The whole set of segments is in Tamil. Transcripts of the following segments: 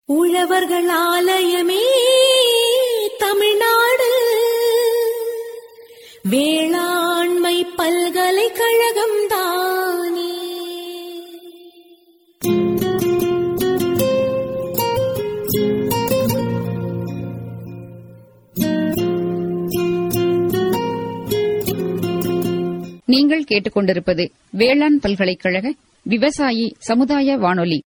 உழவர்கள் ஆலயமே தமிழ்நாடு வேளாண்மை பல்கலைக்கழகம் தானே நீங்கள் கேட்டுக்கொண்டிருப்பது வேளாண் பல்கலைக்கழக விவசாயி சமுதாய வானொலி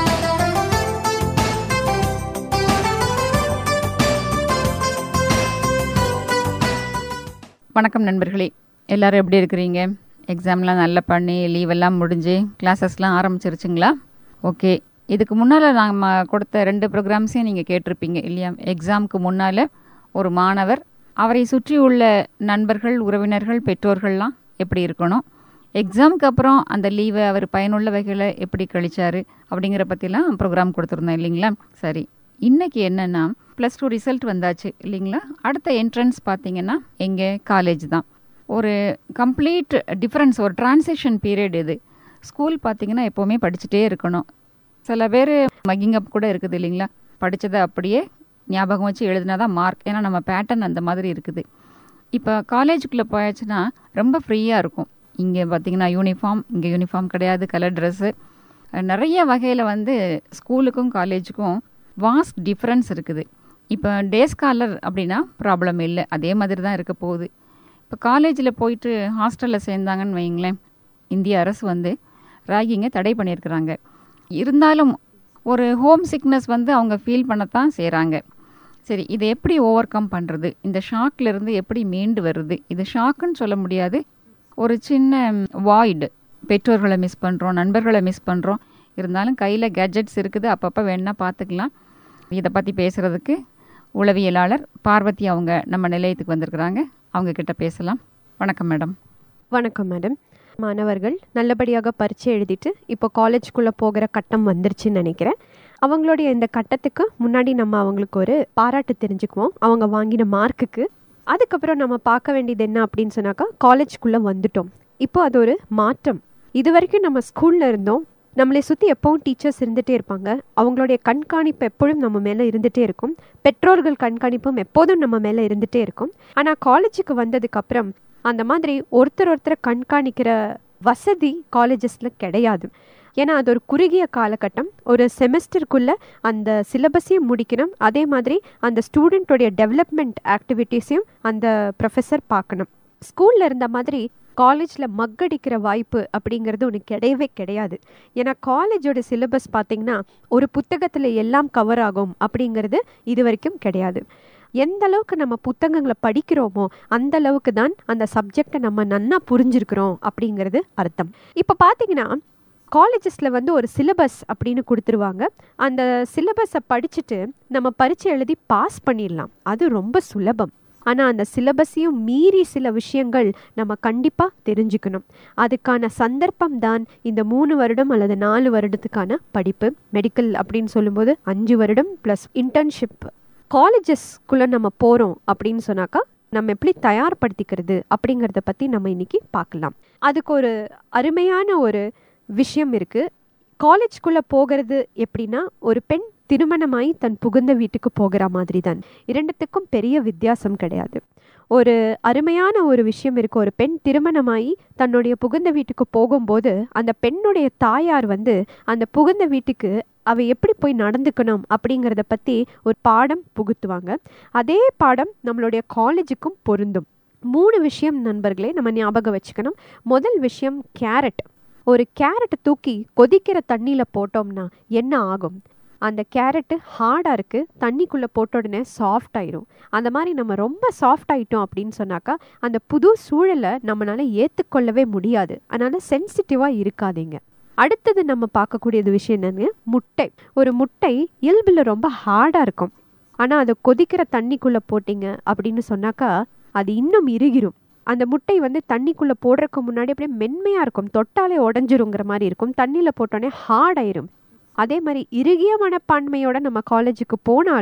வணக்கம் நண்பர்களே எல்லாரும் எப்படி இருக்கிறீங்க எக்ஸாம்லாம் நல்லா பண்ணி லீவ் எல்லாம் முடிஞ்சு கிளாஸஸ்லாம் ஆரம்பிச்சிருச்சுங்களா ஓகே இதுக்கு முன்னால் நம்ம கொடுத்த ரெண்டு ப்ரோக்ராம்ஸையும் நீங்கள் கேட்டிருப்பீங்க இல்லையா எக்ஸாமுக்கு முன்னால் ஒரு மாணவர் அவரை சுற்றி உள்ள நண்பர்கள் உறவினர்கள் பெற்றோர்கள்லாம் எப்படி இருக்கணும் எக்ஸாமுக்கு அப்புறம் அந்த லீவை அவர் பயனுள்ள வகையில் எப்படி கழிச்சாரு அப்படிங்கிற பற்றிலாம் ப்ரோக்ராம் கொடுத்துருந்தோம் இல்லைங்களா சரி இன்னைக்கு என்னன்னா ப்ளஸ் டூ ரிசல்ட் வந்தாச்சு இல்லைங்களா அடுத்த என்ட்ரன்ஸ் பார்த்தீங்கன்னா எங்கே காலேஜ் தான் ஒரு கம்ப்ளீட் டிஃப்ரென்ஸ் ஒரு டிரான்சிஷன் பீரியட் இது ஸ்கூல் பார்த்தீங்கன்னா எப்போவுமே படிச்சுட்டே இருக்கணும் சில பேர் மகிங் அப் கூட இருக்குது இல்லைங்களா படித்ததை அப்படியே ஞாபகம் வச்சு எழுதினா தான் மார்க் ஏன்னா நம்ம பேட்டர்ன் அந்த மாதிரி இருக்குது இப்போ காலேஜுக்குள்ளே போயாச்சுன்னா ரொம்ப ஃப்ரீயாக இருக்கும் இங்கே பார்த்தீங்கன்னா யூனிஃபார்ம் இங்கே யூனிஃபார்ம் கிடையாது கலர் ட்ரெஸ்ஸு நிறைய வகையில் வந்து ஸ்கூலுக்கும் காலேஜுக்கும் வாஸ்ட் டிஃப்ரென்ஸ் இருக்குது இப்போ டே ஸ்காலர் அப்படின்னா ப்ராப்ளம் இல்லை அதே மாதிரி தான் இருக்க போகுது இப்போ காலேஜில் போயிட்டு ஹாஸ்டலில் சேர்ந்தாங்கன்னு வைங்களேன் இந்திய அரசு வந்து ராகிங்கை தடை பண்ணியிருக்கிறாங்க இருந்தாலும் ஒரு ஹோம் சிக்னஸ் வந்து அவங்க ஃபீல் பண்ணத்தான் செய்கிறாங்க சரி இதை எப்படி ஓவர் கம் பண்ணுறது இந்த ஷாக்லேருந்து எப்படி மீண்டு வருது இது ஷாக்குன்னு சொல்ல முடியாது ஒரு சின்ன வாய்டு பெற்றோர்களை மிஸ் பண்ணுறோம் நண்பர்களை மிஸ் பண்ணுறோம் இருந்தாலும் கையில் கேஜெட்ஸ் இருக்குது அப்பப்போ வேணா பார்த்துக்கலாம் இதை பற்றி பேசுகிறதுக்கு உளவியலாளர் பார்வதி அவங்க நம்ம நிலையத்துக்கு வந்திருக்கிறாங்க அவங்க கிட்ட பேசலாம் வணக்கம் மேடம் வணக்கம் மேடம் மாணவர்கள் நல்லபடியாக பரீட்சை எழுதிட்டு இப்போ காலேஜ்குள்ளே போகிற கட்டம் வந்துருச்சுன்னு நினைக்கிறேன் அவங்களுடைய இந்த கட்டத்துக்கு முன்னாடி நம்ம அவங்களுக்கு ஒரு பாராட்டு தெரிஞ்சுக்குவோம் அவங்க வாங்கின மார்க்குக்கு அதுக்கப்புறம் நம்ம பார்க்க வேண்டியது என்ன அப்படின்னு சொன்னாக்கா காலேஜ்குள்ளே வந்துட்டோம் இப்போ அது ஒரு மாற்றம் இது வரைக்கும் நம்ம ஸ்கூலில் இருந்தோம் நம்மளை சுற்றி எப்பவும் டீச்சர்ஸ் இருந்துகிட்டே இருப்பாங்க அவங்களுடைய கண்காணிப்பு எப்பொழுதும் நம்ம மேலே இருந்துகிட்டே இருக்கும் பெற்றோர்கள் கண்காணிப்பும் எப்போதும் நம்ம மேலே இருந்துகிட்டே இருக்கும் ஆனால் காலேஜுக்கு வந்ததுக்கப்புறம் அந்த மாதிரி ஒருத்தர் ஒருத்தரை கண்காணிக்கிற வசதி காலேஜஸில் கிடையாது ஏன்னா அது ஒரு குறுகிய காலகட்டம் ஒரு செமஸ்டருக்குள்ளே அந்த சிலபஸையும் முடிக்கணும் அதே மாதிரி அந்த ஸ்டூடெண்ட்டோடைய டெவலப்மெண்ட் ஆக்டிவிட்டீஸையும் அந்த ப்ரொஃபஸர் பார்க்கணும் ஸ்கூலில் இருந்த மாதிரி காலேஜில் மக்கடிக்கிற வாய்ப்பு அப்படிங்கிறது ஒன்று கிடையவே கிடையாது ஏன்னா காலேஜோட சிலபஸ் பார்த்திங்கன்னா ஒரு புத்தகத்தில் எல்லாம் கவர் ஆகும் அப்படிங்கிறது இது வரைக்கும் கிடையாது எந்த அளவுக்கு நம்ம புத்தகங்களை படிக்கிறோமோ அந்த அளவுக்கு தான் அந்த சப்ஜெக்டை நம்ம நன்னா புரிஞ்சிருக்கிறோம் அப்படிங்கிறது அர்த்தம் இப்போ பார்த்தீங்கன்னா காலேஜஸில் வந்து ஒரு சிலபஸ் அப்படின்னு கொடுத்துருவாங்க அந்த சிலபஸை படிச்சுட்டு நம்ம பரீட்சை எழுதி பாஸ் பண்ணிடலாம் அது ரொம்ப சுலபம் ஆனால் அந்த சிலபஸையும் மீறி சில விஷயங்கள் நம்ம கண்டிப்பாக தெரிஞ்சுக்கணும் அதுக்கான சந்தர்ப்பம் தான் இந்த மூணு வருடம் அல்லது நாலு வருடத்துக்கான படிப்பு மெடிக்கல் அப்படின்னு சொல்லும்போது அஞ்சு வருடம் ப்ளஸ் இன்டர்ன்ஷிப் காலேஜஸ்க்குள்ளே நம்ம போகிறோம் அப்படின்னு சொன்னாக்கா நம்ம எப்படி தயார்படுத்திக்கிறது அப்படிங்கிறத பற்றி நம்ம இன்னைக்கு பார்க்கலாம் அதுக்கு ஒரு அருமையான ஒரு விஷயம் இருக்குது காலேஜ்குள்ளே போகிறது எப்படின்னா ஒரு பெண் திருமணமாகி தன் புகுந்த வீட்டுக்கு போகிற மாதிரி தான் இரண்டுத்துக்கும் பெரிய வித்தியாசம் கிடையாது ஒரு அருமையான ஒரு விஷயம் இருக்குது ஒரு பெண் திருமணமாகி தன்னுடைய புகுந்த வீட்டுக்கு போகும்போது அந்த பெண்ணுடைய தாயார் வந்து அந்த புகுந்த வீட்டுக்கு அவ எப்படி போய் நடந்துக்கணும் அப்படிங்கிறத பற்றி ஒரு பாடம் புகுத்துவாங்க அதே பாடம் நம்மளுடைய காலேஜுக்கும் பொருந்தும் மூணு விஷயம் நண்பர்களே நம்ம ஞாபகம் வச்சுக்கணும் முதல் விஷயம் கேரட் ஒரு கேரட்டை தூக்கி கொதிக்கிற தண்ணியில் போட்டோம்னா என்ன ஆகும் அந்த கேரட்டு ஹார்டாக இருக்குது தண்ணிக்குள்ளே போட்ட உடனே சாஃப்ட் ஆயிரும் அந்த மாதிரி நம்ம ரொம்ப சாஃப்ட் ஆயிட்டோம் அப்படின்னு சொன்னாக்கா அந்த புது சூழலை நம்மளால ஏற்றுக்கொள்ளவே முடியாது அதனால் சென்சிட்டிவாக இருக்காதீங்க அடுத்தது நம்ம பார்க்கக்கூடியது விஷயம் என்னன்னு முட்டை ஒரு முட்டை இயல்பில் ரொம்ப ஹார்டாக இருக்கும் ஆனால் அதை கொதிக்கிற தண்ணிக்குள்ளே போட்டிங்க அப்படின்னு சொன்னாக்கா அது இன்னும் இறுகிரும் அந்த முட்டை வந்து தண்ணிக்குள்ளே போடுறதுக்கு முன்னாடி அப்படியே மென்மையாக இருக்கும் தொட்டாலே உடஞ்சிருங்கிற மாதிரி இருக்கும் தண்ணியில் போட்டோன்னே ஹார்ட் ஆயிரும் அதே மாதிரி இறுகிய மனப்பான்மையோட நம்ம காலேஜுக்கு போனாலும்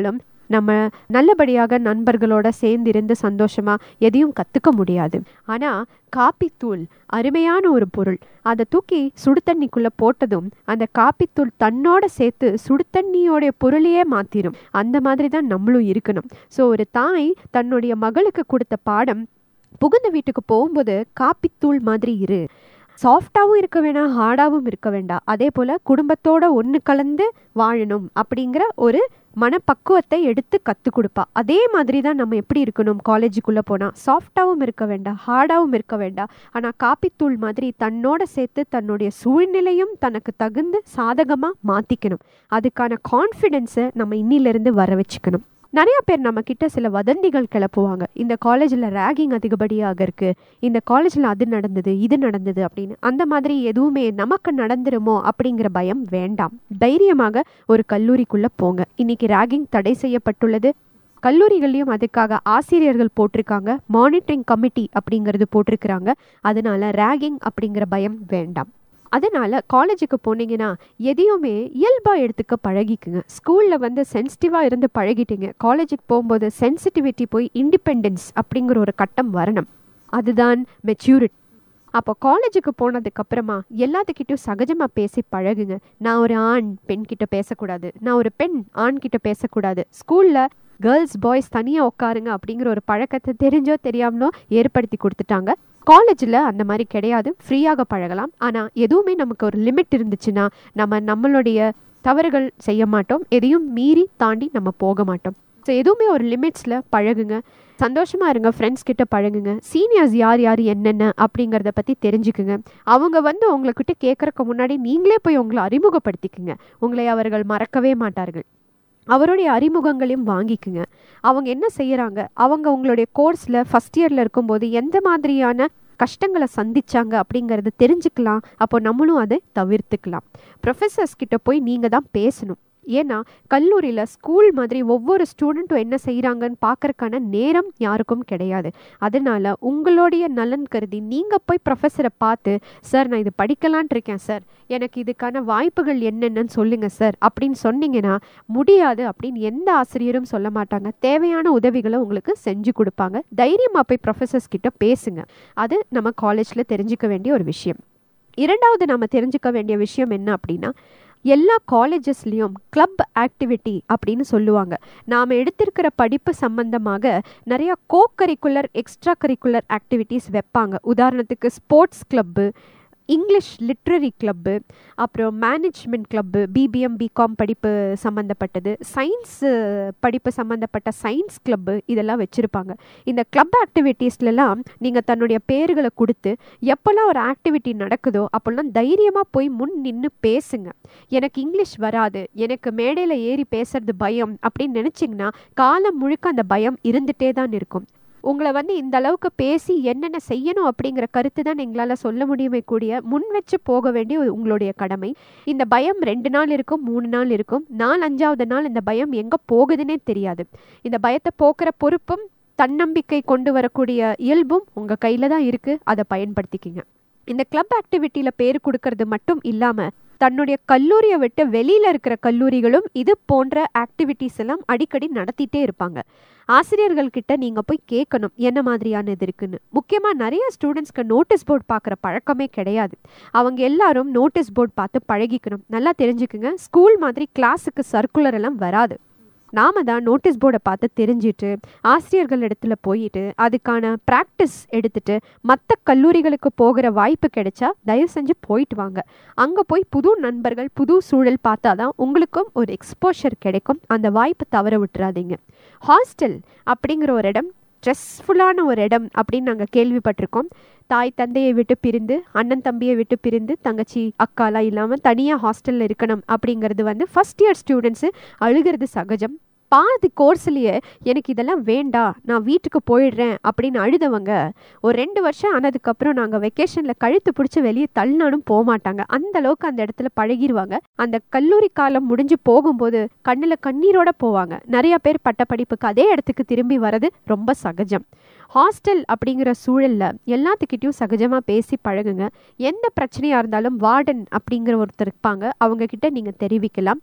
நம்ம நல்லபடியாக நண்பர்களோட சேர்ந்து இருந்து சந்தோஷமா எதையும் கத்துக்க முடியாது ஆனா காப்பித்தூள் அருமையான ஒரு பொருள் அதை தூக்கி சுடு தண்ணிக்குள்ள போட்டதும் அந்த காப்பித்தூள் தன்னோட சேர்த்து சுடு தண்ணியோடைய பொருளையே மாத்திரும் அந்த மாதிரி தான் நம்மளும் இருக்கணும் ஸோ ஒரு தாய் தன்னுடைய மகளுக்கு கொடுத்த பாடம் புகுந்த வீட்டுக்கு போகும்போது காப்பித்தூள் மாதிரி இரு சாஃப்டாகவும் இருக்க வேணாம் ஹார்டாகவும் இருக்க வேண்டாம் அதே போல் குடும்பத்தோட ஒன்று கலந்து வாழணும் அப்படிங்கிற ஒரு மனப்பக்குவத்தை எடுத்து கற்றுக் கொடுப்பா அதே மாதிரி தான் நம்ம எப்படி இருக்கணும் காலேஜுக்குள்ளே போனால் சாஃப்டாகவும் இருக்க வேண்டாம் ஹார்டாகவும் இருக்க வேண்டாம் ஆனால் காப்பித்தூள் மாதிரி தன்னோட சேர்த்து தன்னுடைய சூழ்நிலையும் தனக்கு தகுந்து சாதகமாக மாற்றிக்கணும் அதுக்கான கான்ஃபிடென்ஸை நம்ம இன்னிலிருந்து வர வச்சுக்கணும் நிறைய பேர் நம்ம கிட்ட சில வதந்திகள் கிளப்புவாங்க இந்த காலேஜில் ரேகிங் அதிகப்படியாக இருக்கு இந்த காலேஜில் அது நடந்தது இது நடந்தது அப்படின்னு அந்த மாதிரி எதுவுமே நமக்கு நடந்துருமோ அப்படிங்கிற பயம் வேண்டாம் தைரியமாக ஒரு கல்லூரிக்குள்ள போங்க இன்னைக்கு ரேகிங் தடை செய்யப்பட்டுள்ளது கல்லூரிகள்லையும் அதுக்காக ஆசிரியர்கள் போட்டிருக்காங்க மானிட்டரிங் கமிட்டி அப்படிங்கிறது போட்டிருக்கிறாங்க அதனால ரேகிங் அப்படிங்கிற பயம் வேண்டாம் அதனால காலேஜுக்கு போனீங்கன்னா எதையுமே இயல்பாக எடுத்துக்க பழகிக்குங்க ஸ்கூலில் வந்து சென்சிட்டிவாக இருந்து பழகிட்டீங்க காலேஜுக்கு போகும்போது சென்சிட்டிவிட்டி போய் இண்டிபெண்டன்ஸ் அப்படிங்கிற ஒரு கட்டம் வரணும் அதுதான் மெச்சூரிட்டி அப்போ காலேஜுக்கு போனதுக்கு அப்புறமா எல்லாத்துக்கிட்டையும் சகஜமாக பேசி பழகுங்க நான் ஒரு ஆண் பெண் கிட்ட பேசக்கூடாது நான் ஒரு பெண் ஆண் கிட்ட பேசக்கூடாது ஸ்கூலில் கேர்ள்ஸ் பாய்ஸ் தனியாக உட்காருங்க அப்படிங்கிற ஒரு பழக்கத்தை தெரிஞ்சோ தெரியாமலோ ஏற்படுத்தி கொடுத்துட்டாங்க காலேஜில் அந்த மாதிரி கிடையாது ஃப்ரீயாக பழகலாம் ஆனால் எதுவுமே நமக்கு ஒரு லிமிட் இருந்துச்சுன்னா நம்ம நம்மளுடைய தவறுகள் செய்ய மாட்டோம் எதையும் மீறி தாண்டி நம்ம போக மாட்டோம் ஸோ எதுவுமே ஒரு லிமிட்ஸில் பழகுங்க சந்தோஷமாக இருங்க ஃப்ரெண்ட்ஸ் கிட்ட பழகுங்க சீனியர்ஸ் யார் யார் என்னென்ன அப்படிங்கிறத பற்றி தெரிஞ்சுக்குங்க அவங்க வந்து உங்கள்கிட்ட கேட்குறக்கு முன்னாடி நீங்களே போய் உங்களை அறிமுகப்படுத்திக்குங்க உங்களை அவர்கள் மறக்கவே மாட்டார்கள் அவருடைய அறிமுகங்களையும் வாங்கிக்குங்க அவங்க என்ன செய்யறாங்க அவங்க உங்களுடைய கோர்ஸில் ஃபஸ்ட் இயரில் இருக்கும்போது எந்த மாதிரியான கஷ்டங்களை சந்திச்சாங்க அப்படிங்கிறத தெரிஞ்சுக்கலாம் அப்போ நம்மளும் அதை தவிர்த்துக்கலாம் ப்ரொஃபஸர்ஸ் கிட்ட போய் நீங்கள் தான் பேசணும் ஏன்னா கல்லூரியில் ஸ்கூல் மாதிரி ஒவ்வொரு ஸ்டூடெண்ட்டும் என்ன செய்கிறாங்கன்னு பார்க்கறக்கான நேரம் யாருக்கும் கிடையாது அதனால உங்களுடைய நலன் கருதி நீங்கள் போய் ப்ரொஃபஸரை பார்த்து சார் நான் இது படிக்கலான்ட்டு இருக்கேன் சார் எனக்கு இதுக்கான வாய்ப்புகள் என்னென்னு சொல்லுங்க சார் அப்படின்னு சொன்னீங்கன்னா முடியாது அப்படின்னு எந்த ஆசிரியரும் சொல்ல மாட்டாங்க தேவையான உதவிகளை உங்களுக்கு செஞ்சு கொடுப்பாங்க தைரியமாக போய் ப்ரொஃபஸர்ஸ் கிட்ட பேசுங்க அது நம்ம காலேஜில் தெரிஞ்சுக்க வேண்டிய ஒரு விஷயம் இரண்டாவது நம்ம தெரிஞ்சுக்க வேண்டிய விஷயம் என்ன அப்படின்னா எல்லா காலேஜஸ்லேயும் கிளப் ஆக்டிவிட்டி அப்படின்னு சொல்லுவாங்க நாம் எடுத்திருக்கிற படிப்பு சம்பந்தமாக நிறைய co curricular extra curricular activities வைப்பாங்க உதாரணத்துக்கு sports club English literary club அப்புறம் மேனேஜ்மெண்ட் கிளப்பு பிபிஎம் பிகாம் படிப்பு சம்மந்தப்பட்டது சயின்ஸ் படிப்பு சம்மந்தப்பட்ட சயின்ஸ் கிளப்பு இதெல்லாம் வச்சுருப்பாங்க இந்த கிளப் ஆக்டிவிட்டீஸ்லலாம் நீங்கள் தன்னுடைய பேர்களை கொடுத்து எப்போல்லாம் ஒரு ஆக்டிவிட்டி நடக்குதோ அப்போல்லாம் தைரியமாக போய் முன் நின்று பேசுங்க எனக்கு இங்கிலீஷ் வராது எனக்கு மேடையில் ஏறி பேசுறது பயம் அப்படின்னு நினச்சிங்கன்னா காலம் முழுக்க அந்த பயம் இருந்துகிட்டே தான் இருக்கும் உங்களை வந்து இந்த அளவுக்கு பேசி என்னென்ன செய்யணும் அப்படிங்கிற கருத்து தான் எங்களால் சொல்ல முடியுமே கூடிய முன் வச்சு போக வேண்டிய ஒரு உங்களுடைய கடமை இந்த பயம் ரெண்டு நாள் இருக்கும் மூணு நாள் இருக்கும் நாலு அஞ்சாவது நாள் இந்த பயம் எங்கே போகுதுன்னே தெரியாது இந்த பயத்தை போக்குற பொறுப்பும் தன்னம்பிக்கை கொண்டு வரக்கூடிய இயல்பும் உங்கள் கையில் தான் இருக்குது அதை பயன்படுத்திக்கிங்க இந்த கிளப் ஆக்டிவிட்டியில் பேர் கொடுக்கறது மட்டும் இல்லாமல் தன்னுடைய கல்லூரியை விட்டு வெளியில் இருக்கிற கல்லூரிகளும் இது போன்ற ஆக்டிவிட்டீஸ் எல்லாம் அடிக்கடி நடத்திட்டே இருப்பாங்க ஆசிரியர்கள் கிட்ட நீங்கள் போய் கேட்கணும் என்ன மாதிரியான இது இருக்குன்னு முக்கியமாக நிறைய ஸ்டூடெண்ட்ஸ்க்கு நோட்டீஸ் போர்டு பார்க்குற பழக்கமே கிடையாது அவங்க எல்லாரும் நோட்டீஸ் போர்டு பார்த்து பழகிக்கணும் நல்லா தெரிஞ்சுக்குங்க ஸ்கூல் மாதிரி கிளாஸுக்கு சர்க்குலர் எல்லாம் வராது நாம தான் நோட்டீஸ் போர்டை பார்த்து தெரிஞ்சிட்டு ஆசிரியர்கள் இடத்துல போயிட்டு அதுக்கான ப்ராக்டிஸ் எடுத்துட்டு மற்ற கல்லூரிகளுக்கு போகிற வாய்ப்பு கிடைச்சா தயவு செஞ்சு போயிட்டு வாங்க அங்கே போய் புது நண்பர்கள் புது சூழல் பார்த்தா தான் உங்களுக்கும் ஒரு எக்ஸ்போஷர் கிடைக்கும் அந்த வாய்ப்பு தவற விட்டுறாதீங்க ஹாஸ்டல் அப்படிங்கிற ஒரு இடம் ஸ்ட்ரெஸ்ஃபுல்லான ஒரு இடம் அப்படின்னு நாங்கள் கேள்விப்பட்டிருக்கோம் தாய் தந்தையை விட்டு பிரிந்து அண்ணன் தம்பியை விட்டு பிரிந்து தங்கச்சி அக்காலாம் இல்லாமல் தனியாக ஹாஸ்டலில் இருக்கணும் அப்படிங்கிறது வந்து ஃபஸ்ட் இயர் ஸ்டூடெண்ட்ஸு அழுகிறது சகஜம் பாதி கோர்ஸ்லேயே எனக்கு இதெல்லாம் வேண்டாம் நான் வீட்டுக்கு போயிடுறேன் அப்படின்னு அழுதவங்க ஒரு ரெண்டு வருஷம் ஆனதுக்கப்புறம் நாங்கள் வெக்கேஷனில் கழுத்து பிடிச்சி வெளியே தள்ளினாலும் போக மாட்டாங்க அந்த அளவுக்கு அந்த இடத்துல பழகிடுவாங்க அந்த கல்லூரி காலம் முடிஞ்சு போகும்போது கண்ணில் கண்ணீரோட போவாங்க நிறைய பேர் பட்ட படிப்புக்கு அதே இடத்துக்கு திரும்பி வர்றது ரொம்ப சகஜம் ஹாஸ்டல் அப்படிங்கிற சூழலில் எல்லாத்துக்கிட்டையும் சகஜமாக பேசி பழகுங்க எந்த பிரச்சனையாக இருந்தாலும் வார்டன் அப்படிங்கிற ஒருத்தர் இருப்பாங்க அவங்க கிட்ட நீங்கள் தெரிவிக்கலாம்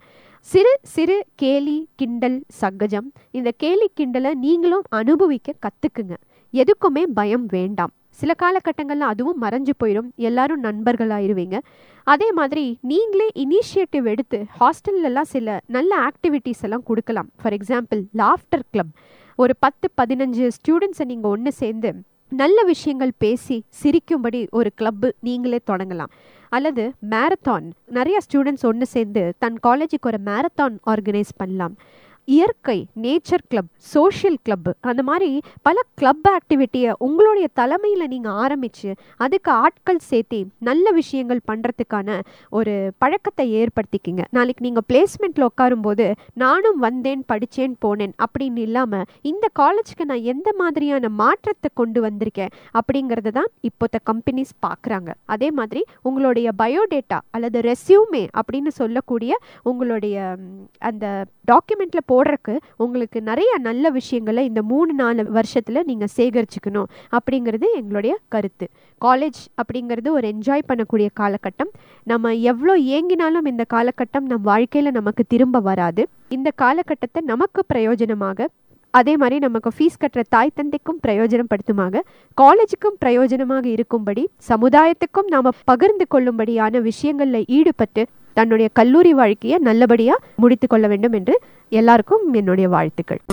சிறு சிறு கேலி கிண்டல் சகஜம் இந்த கேலி கிண்டலை நீங்களும் அனுபவிக்க கத்துக்குங்க எதுக்குமே பயம் வேண்டாம் சில காலகட்டங்கள்ல அதுவும் மறைஞ்சு போயிடும் எல்லாரும் நண்பர்களாயிருவீங்க அதே மாதிரி நீங்களே இனிஷியேட்டிவ் எடுத்து ஹாஸ்டல்லலாம் சில நல்ல ஆக்டிவிட்டீஸ் எல்லாம் கொடுக்கலாம் ஃபார் எக்ஸாம்பிள் லாஃப்டர் கிளப் ஒரு பத்து பதினஞ்சு ஸ்டூடெண்ட்ஸை நீங்கள் ஒன்று சேர்ந்து நல்ல விஷயங்கள் பேசி சிரிக்கும்படி ஒரு கிளப்பு நீங்களே தொடங்கலாம் அல்லது மேரத்தான் நிறைய ஸ்டூடெண்ட்ஸ் ஒன்று சேர்ந்து தன் காலேஜுக்கு ஒரு மேரத்தான் ஆர்கனைஸ் பண்ணலாம் இயற்கை நேச்சர் கிளப் சோஷியல் கிளப் அந்த மாதிரி பல கிளப் ஆக்டிவிட்டியை உங்களுடைய தலைமையில் நீங்கள் ஆரம்பித்து அதுக்கு ஆட்கள் சேர்த்தி நல்ல விஷயங்கள் பண்ணுறதுக்கான ஒரு பழக்கத்தை ஏற்படுத்திக்கிங்க நாளைக்கு நீங்கள் பிளேஸ்மெண்ட்டில் உட்காரும்போது நானும் வந்தேன் படித்தேன் போனேன் அப்படின்னு இல்லாமல் இந்த காலேஜுக்கு நான் எந்த மாதிரியான மாற்றத்தை கொண்டு வந்திருக்கேன் அப்படிங்கிறத தான் இப்போத்த கம்பெனிஸ் பார்க்குறாங்க அதே மாதிரி உங்களுடைய பயோடேட்டா அல்லது ரெஸ்யூமே அப்படின்னு சொல்லக்கூடிய உங்களுடைய ம், அந்த டாக்குமெண்ட்டில் போடுறக்கு உங்களுக்கு நிறைய நல்ல விஷயங்களை இந்த மூணு நாலு வருஷத்தில் நீங்கள் சேகரிச்சுக்கணும் அப்படிங்கிறது எங்களுடைய கருத்து காலேஜ் அப்படிங்கிறது ஒரு என்ஜாய் பண்ணக்கூடிய காலகட்டம் நம்ம எவ்வளோ ஏங்கினாலும் இந்த காலகட்டம் நம் வாழ்க்கையில் நமக்கு திரும்ப வராது இந்த காலகட்டத்தை நமக்கு பிரயோஜனமாக அதே மாதிரி நமக்கு ஃபீஸ் கட்டுற தாய் தந்தைக்கும் பிரயோஜனப்படுத்துமாக காலேஜுக்கும் பிரயோஜனமாக இருக்கும்படி சமுதாயத்துக்கும் நாம் பகிர்ந்து கொள்ளும்படியான விஷயங்களில் ஈடுபட்டு தன்னுடைய கல்லூரி வாழ்க்கையை நல்லபடியாக முடித்து கொள்ள வேண்டும் என்று எல்லாருக்கும் என்னுடைய வாழ்த்துக்கள்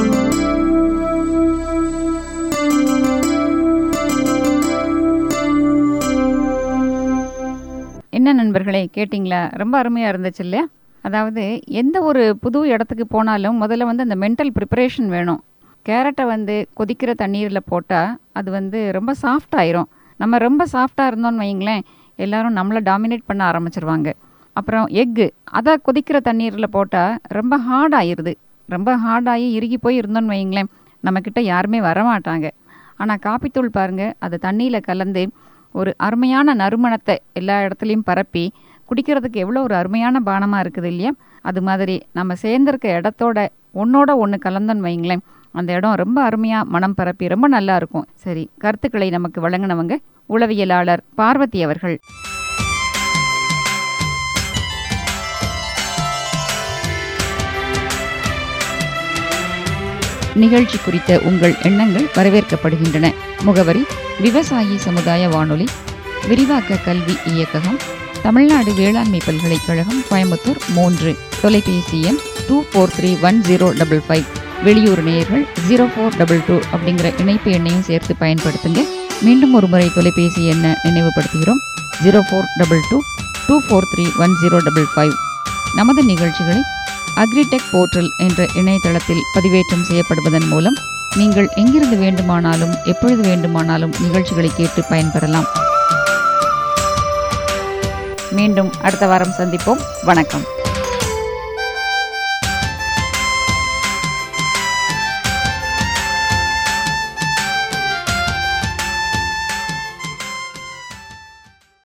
என்ன நண்பர்களே கேட்டிங்களா ரொம்ப அருமையாக இருந்துச்சு இல்லையா அதாவது எந்த ஒரு புது இடத்துக்கு போனாலும் முதல்ல வந்து அந்த மென்டல் ப்ரிப்பரேஷன் வேணும் கேரட்டை வந்து கொதிக்கிற தண்ணீரில் போட்டால் அது வந்து ரொம்ப சாஃப்ட் ஆயிரும் நம்ம ரொம்ப சாஃப்டாக இருந்தோம்னு வைங்களேன் எல்லாரும் நம்மளை டாமினேட் பண்ண ஆரம்பிச்சிருவாங்க அப்புறம் எக்கு அதை கொதிக்கிற தண்ணீரில் போட்டால் ரொம்ப ஹார்ட் ஆயிருது ரொம்ப ஹார்டாகி இறுகி போய் இருந்தோம்னு வைங்களேன் நம்மக்கிட்ட யாருமே வரமாட்டாங்க ஆனால் காப்பித்தூள் பாருங்கள் அது தண்ணியில் கலந்து ஒரு அருமையான நறுமணத்தை எல்லா இடத்துலையும் பரப்பி குடிக்கிறதுக்கு எவ்வளோ ஒரு அருமையான பானமாக இருக்குது இல்லையா அது மாதிரி நம்ம சேர்ந்திருக்க இடத்தோட ஒன்னோட ஒன்று கலந்தோன்னு வைங்களேன் அந்த இடம் ரொம்ப அருமையாக மனம் பரப்பி ரொம்ப நல்லா இருக்கும் சரி கருத்துக்களை நமக்கு வழங்கினவங்க உளவியலாளர் பார்வதி அவர்கள் நிகழ்ச்சி குறித்த உங்கள் எண்ணங்கள் வரவேற்கப்படுகின்றன முகவரி விவசாயி சமுதாய வானொலி விரிவாக்க கல்வி இயக்ககம் தமிழ்நாடு வேளாண்மை பல்கலைக்கழகம் கோயம்புத்தூர் மூன்று தொலைபேசி எண் two four three one zero double five வெளியூர் நேயர்கள் ஜீரோ ஃபோர் டபுள் டூ அப்படிங்கிற இணைப்பு எண்ணையும் சேர்த்து பயன்படுத்துங்க மீண்டும் ஒரு முறை தொலைபேசி எண்ணை நினைவுபடுத்துகிறோம் zero four double two two four three one zero double five நமது நிகழ்ச்சிகளை அக்ரிடெக் போர்ட்டல் என்ற இணையதளத்தில் பதிவேற்றம் செய்யப்படுவதன் மூலம் நீங்கள் எங்கிருந்து வேண்டுமானாலும் எப்பொழுது வேண்டுமானாலும் நிகழ்ச்சிகளை கேட்டு பயன்பெறலாம் மீண்டும் அடுத்த வாரம் சந்திப்போம் வணக்கம்